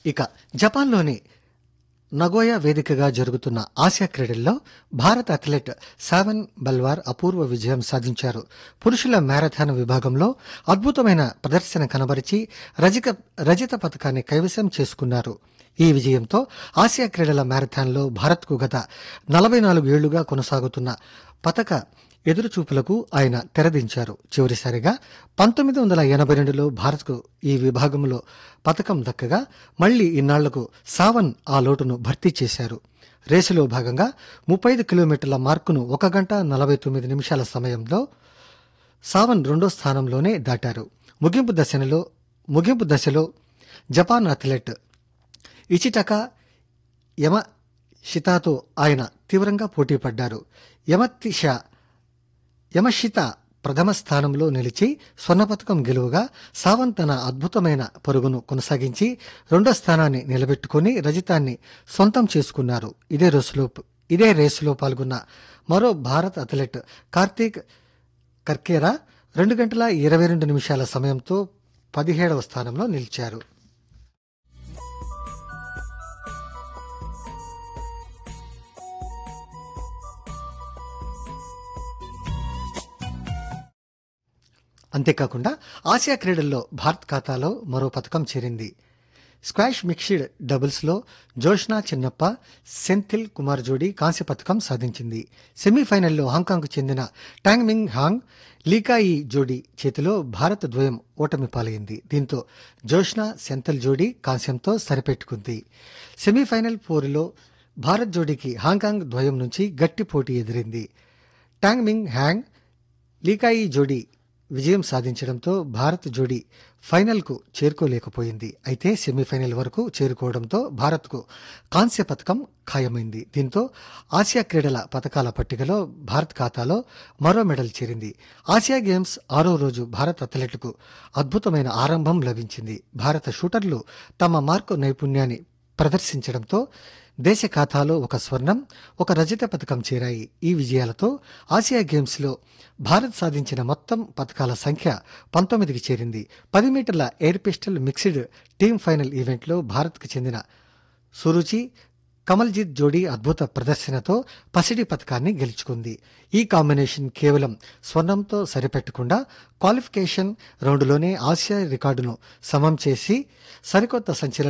ఇక జపాన్లోని నగోయా వేదికగా జరుగుతున్న ఆసియా క్రీడల్లో భారత అథ్లెట్ సావన్ బల్వార్ అపూర్వ విజయం సాధించారు పురుషుల మ్యారథాన్ విభాగంలో అద్భుతమైన ప్రదర్శన కనబరిచి రజిక రజత పథకాన్ని కైవసం చేసుకున్నారు ఈ విజయంతో ఆసియా క్రీడల మ్యారథాన్లో భారత్కు గత నలభై నాలుగు ఏళ్లుగా కొనసాగుతున్న పథక ఎదురుచూపులకు ఆయన తెరదించారు చివరిసారిగా పంతొమ్మిది వందల ఎనభై రెండులో భారత్కు ఈ విభాగంలో పథకం దక్కగా మళ్లీ ఇన్నాళ్లకు సావన్ ఆ లోటును భర్తీ చేశారు రేసులో భాగంగా ముప్పై ఐదు కిలోమీటర్ల మార్కును ఒక గంట నలభై తొమ్మిది నిమిషాల సమయంలో సావన్ రెండో స్థానంలోనే దాటారు ముగింపు దశలో ముగింపు దశలో జపాన్ అథ్లెట్ ఇచిటకా యమ షితాతో ఆయన తీవ్రంగా పోటీ పడ్డారు యమతిషా యమషిత ప్రథమ స్థానంలో నిలిచి స్వర్ణ పథకం గెలువగా సావంత్ తన అద్భుతమైన పరుగును కొనసాగించి రెండో స్థానాన్ని నిలబెట్టుకుని రజితాన్ని సొంతం చేసుకున్నారు ఇదే రేసులో ఇదే రేసులో పాల్గొన్న మరో భారత్ అథ్లెట్ కార్తీక్ కర్కేరా రెండు గంటల ఇరవై రెండు నిమిషాల సమయంతో పదిహేడవ స్థానంలో నిలిచారు అంతేకాకుండా ఆసియా క్రీడల్లో భారత్ ఖాతాలో మరో పథకం చేరింది స్క్వాష్ మిక్స్డ్ డబుల్స్లో జోష్నా చిన్నప్ప సెంథిల్ కుమార్ జోడీ కాంస్య పథకం సాధించింది సెమీఫైనల్లో హాంకాంగ్కు చెందిన టాంగ్మింగ్ హాంగ్ లీకాయి జోడీ చేతిలో భారత్ ద్వయం ఓటమి పాలైంది దీంతో జోష్నా సెంథిల్ జోడీ కాంస్యంతో సరిపెట్టుకుంది సెమీఫైనల్ పోరులో భారత్ జోడీకి హాంకాంగ్ ద్వయం నుంచి గట్టి పోటీ ఎదిరింది టాంగ్మింగ్ హ్యాంగ్ లీకాయి జోడీ విజయం సాధించడంతో భారత్ జోడీ ఫైనల్కు చేరుకోలేకపోయింది అయితే సెమీఫైనల్ వరకు చేరుకోవడంతో భారత్కు కాంస్య పథకం ఖాయమైంది దీంతో ఆసియా క్రీడల పథకాల పట్టికలో భారత్ ఖాతాలో మరో మెడల్ చేరింది ఆసియా గేమ్స్ ఆరో రోజు భారత్ అథ్లెట్లకు అద్భుతమైన ఆరంభం లభించింది భారత షూటర్లు తమ మార్కు నైపుణ్యాన్ని ప్రదర్శించడంతో దేశ ఖాతాలో ఒక స్వర్ణం ఒక రజత పథకం చేరాయి ఈ విజయాలతో ఆసియా గేమ్స్లో భారత్ సాధించిన మొత్తం పథకాల సంఖ్య పంతొమ్మిదికి చేరింది పది మీటర్ల air pistol mixed team final ఈవెంట్లో భారత్కు చెందిన సురుచి కమల్జీత్ జోడీ అద్భుత ప్రదర్శనతో పసిడి పథకాన్ని గెలుచుకుంది ఈ కాంబినేషన్ కేవలం స్వర్ణంతో సరిపెట్టకుండా క్వాలిఫికేషన్ రౌండ్లోనే ఆసియా రికార్డును సమం చేసి సరికొత్త సంచలనం